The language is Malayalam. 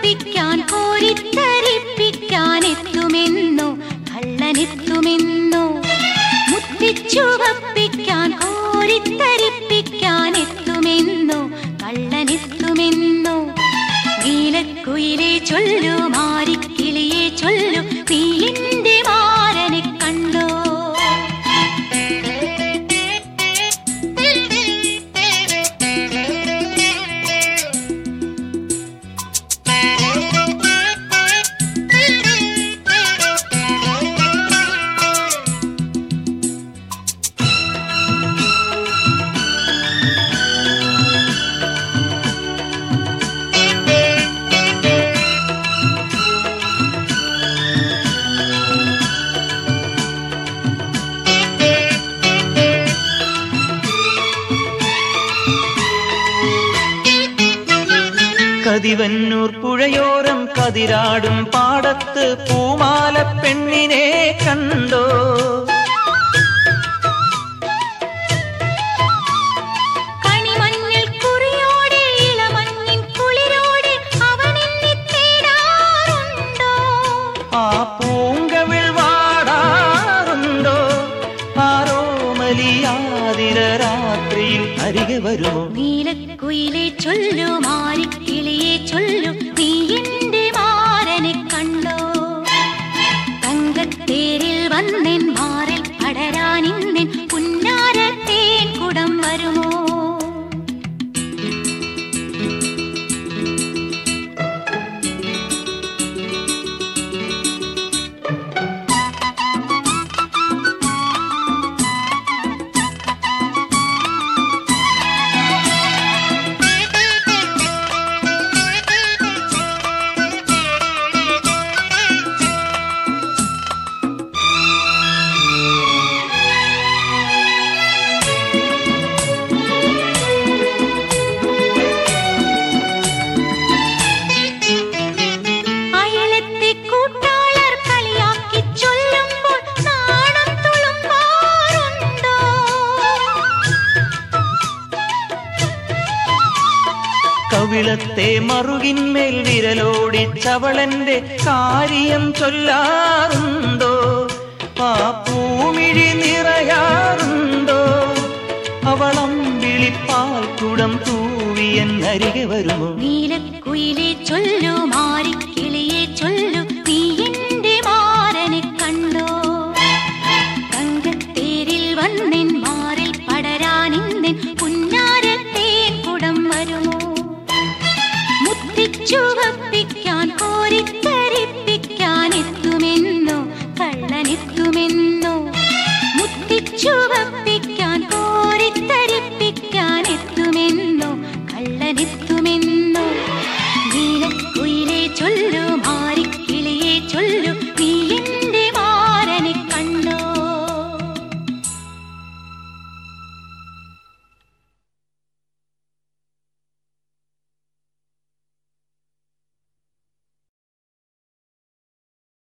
മുത്തിച്ചുവപ്പിക്കാൻ കോരിത്തരിപ്പിക്കാൻ എത്തുമെന്നോ കള്ളനെത്തുമെന്നോ മുത്തിച്ചുവപ്പിക്കാൻ കോരിത്തരിപ്പിക്കാൻ എത്തുമെന്നോ കള്ളനെത്തുമെന്നോ നീലക്കുയിലെ ചൊല്ലു മാരിക്കിളിയെ ചൊല്ലു നീ എന്റെ മാരനെ കണ്ടോ കതിവന്നൂർ പുഴയോരം കതിരാടും പാടത്ത് പൂമാല പെണ്ണിനെ കണ്ടോ കണിമഞ്ഞിൽ കുറിയോടെ ഇളമഞ്ഞിൻ കുളിരോടെ അവനെന്നെ തേടാറുണ്ടോ ആ പൂങ്കവിൾ വാടാറുണ്ടോ ആരോ മലിയാതിര രാത്രിയിൽ അരികെ വരുമോ നീലക്കുയിലെ ചൊല്ലു മാരിക്കിളിയെ ചൊല്ലു നീ എന്റെ മാരനെ കണ്ടോ തങ്കത്തേരിൽ വന്നെൻ മാറിൽ പടരാനിന്നെൻ പുന്നാരത്തേൻ കുടം വരുമോ അയലത്തെ കൂട്ടാളർ കളിയാക്കി ചൊല്ലുമ്പോൾ നാണം തുളുമ്പാറുണ്ടോ കവിളത്തെ മറുകിന്മേൽ വിരലോടിച്ചവളന്റെ കാര്യം ചൊല്ലാറുണ്ടോ ആ പൂമിഴി നിറയാറുണ്ടോ അവളം വിളിപ്പാൽ കുടം തൂവിയൻ അരികെ വരുമോ നീലക്കുയിലെ ചൊല്ലു മാരിക്കിളിയെ ചൊല്ലു നീ എന്റെ മാരനെ കണ്ടോ തങ്കത്തേരിൽ വന്നെൻ മാറിൽ പടരാനിന്നെൻ പുന്നാരത്തേൻ കുടം വരുമോ മുത്തിച്ചുവപ്പിക്കാൻ കോരിത്തരിപ്പിക്കാൻ എത്തുമെന്നോ കള്ളനെത്തുമെന്നോ മുത്തിച്ചുവപ്പിക്കാൻ കോരിത്തരിപ്പിക്കാൻ എത്തുമെന്നോ കള്ളനെത്തുമെന്നോ നീലക്കുയിലെ ചൊല്ലു മാരിക്കിളിയെ ചൊല്ലു